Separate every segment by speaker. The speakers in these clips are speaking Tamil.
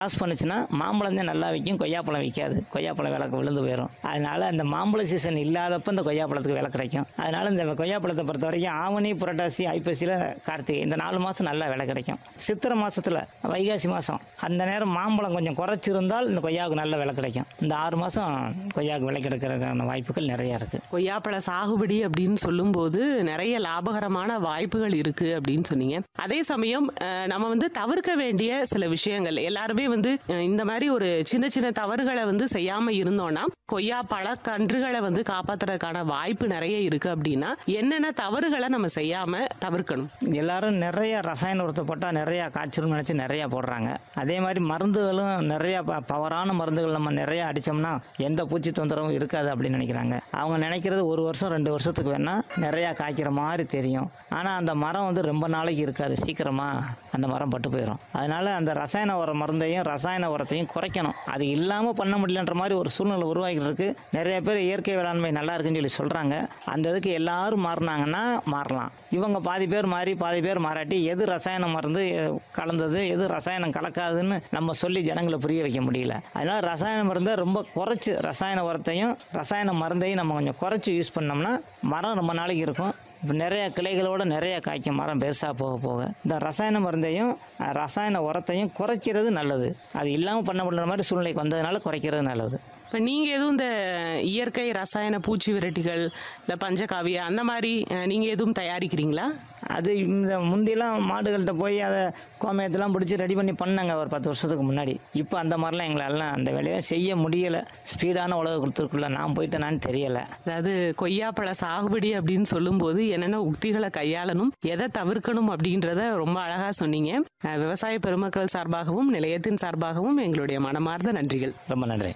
Speaker 1: கிராஸ் பண்ணுச்சுன்னா மாம்பழம் தான் நல்லா விற்கும் கொய்யாப்பழம் விற்காது கொய்யாப்பழம் விலை விழுந்து போயிடும் அதனால அந்த மாம்பழ சீசன் இல்லாதப்ப இந்த கொய்யாப்பழத்துக்கு விலை கிடைக்கும் அதனால இந்த கொய்யாப்பழத்தை பொறுத்த வரைக்கும் ஆவணி புரட்டாசி ஐப்பசியில் கார்த்திகை இந்த நாலு மாதம் நல்லா விலை கிடைக்கும் சித்திரை மாசத்துல வைகாசி மாதம் அந்த நேரம் மாம்பழம் கொஞ்சம் குறைச்சிருந்தால் இந்த கொய்யாவுக்கு நல்ல விலை கிடைக்கும் இந்த ஆறு மாதம் கொய்யாவுக்கு விலை கிடைக்கிறதுக்கான வாய்ப்புகள் நிறையா இருக்குது
Speaker 2: கொய்யாப்பழ சாகுபடி அப்படின்னு சொல்லும்போது நிறைய லாபகரமான வாய்ப்புகள் இருக்கு அப்படின்னு சொன்னீங்க அதே சமயம் அஹ், நம்ம வந்து தவிர்க்க வேண்டிய சில விஷயங்கள் எல்லாருமே வந்து அஹ், இந்த மாதிரி ஒரு சின்ன சின்ன தவறுகளை வந்து செய்யாம இருந்தோம்னா கொய்யா பழக்கன்றுகளை வந்து காப்பாத்துறதுக்கான வாய்ப்பு நிறைய இருக்கு அப்படின்னா என்னென்ன தவறுகளை நம்ம செய்யாம தவிர்க்கணும்
Speaker 1: எல்லாரும் நிறைய ரசாயன உரத்தை போட்டால் நிறையா காய்ச்சிரும்னு நினச்சி நிறையா போடுறாங்க அதே மாதிரி மருந்துகளும் நிறையா ப- பவரான மருந்துகள் நம்ம நிறையா அடித்தோம்னா எந்த பூச்சி தொந்தரவும் இருக்காது அப்படின்னு நினைக்கிறாங்க அவங்க நினைக்கிறது ஒரு வருஷம் ரெண்டு வருஷத்துக்கு வேணால் நிறையா காய்க்கிற மாதிரி தெரியும் ஆனால் அந்த மரம் வந்து ரொம்ப நாளைக்கு இருக்காது சீக்கிரமாக அந்த மரம் பட்டு போயிடும் அதனால அந்த ரசாயன உர மருந்தையும் ரசாயன உரத்தையும் குறைக்கணும் அது இல்லாமல் பண்ண முடியலன்ற மாதிரி ஒரு சூழ்நிலை உருவாகிட்டு இருக்கு நிறைய பேர் இயற்கை வேளாண்மை நல்லா இருக்குன்னு சொல்லி சொல்கிறாங்க அந்த இதுக்கு எல்லாரும் மாறினாங்கன்னா மாறலாம் இவங்க பாதி பேர் மாறி பாதி பேர் மாறாட்டி எது ரசாயன மருந்து எ- கலந்தது எது ரசாயனம் கலக்காதுன்னு நம்ம சொல்லி ஜனங்களை புரிய வைக்க முடியல அதனால ரசாயன மருந்தை ரொம்ப குறைச்சி ரசாயன உரத்தையும் ரசாயன மருந்தையும் நம்ம கொஞ்சம் குறைச்சி யூஸ் பண்ணோம்னா மரம் ரொம்ப நாளைக்கு இருக்கும் இப்போ நிறைய கிளைகளோட நிறைய காய்க்கும் மரம் பெருசாக போக போக இந்த ரசாயன மருந்தையும் அஹ், ரசாயன உரத்தையும் குறைக்கிறது நல்லது அது இல்லாமல் பண்ண முடியற மாதிரி சூழ்நிலைக்கு வந்ததுனால குறைக்கிறது நல்லது
Speaker 2: இப்போ நீங்க எதுவும் இந்த இயற்கை ரசாயன பூச்சி விரட்டிகள் இல்ல பஞ்சகாவியா அந்த மாதிரி அஹ், நீங்க எதுவும் தயாரிக்கிறீங்களா
Speaker 1: அது இந்த முந்தியெல்லாம் மாடுகள்கிட்ட போய் அதை கோமயத்தெல்லாம் பிடிச்சி ரெடி பண்ணி பண்ணாங்க ஒரு பத்து வருஷத்துக்கு முன்னாடி இப்போ அந்த மாதிரிலாம் எங்களாலாம் அந்த வேலையை செய்ய முடியலை ஸ்பீடான உலக கொடுத்துருக்குள்ள நான் போயிட்டேனான்னு தெரியலை
Speaker 2: அதாவது கொய்யாப்பழ சாகுபடி அப்படின்னு சொல்லும்போது என்னென்ன உக்திகளை கையாளணும் எதை தவிர்க்கணும் அப்படின்றத ரொம்ப அழகா சொன்னீங்க அஹ், விவசாய பெருமக்கள் சார்பாகவும் நிலையத்தின் சார்பாகவும் எங்களுடைய மனமார்ந்த நன்றிகள்
Speaker 1: ரொம்ப நன்றி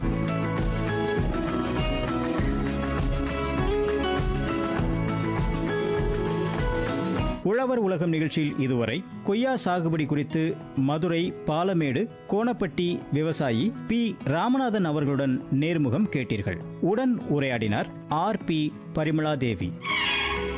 Speaker 3: உழவர் உலகம் நிகழ்ச்சியில் இதுவரை கொய்யா சாகுபடி குறித்து மதுரை பாலமேடு கோணப்பட்டி விவசாயி பி ராமநாதன் அவர்களுடன் நேர்முகம் கேட்டீர்கள் உடன் உரையாடினார் ஆர் பி பரிமளா தேவி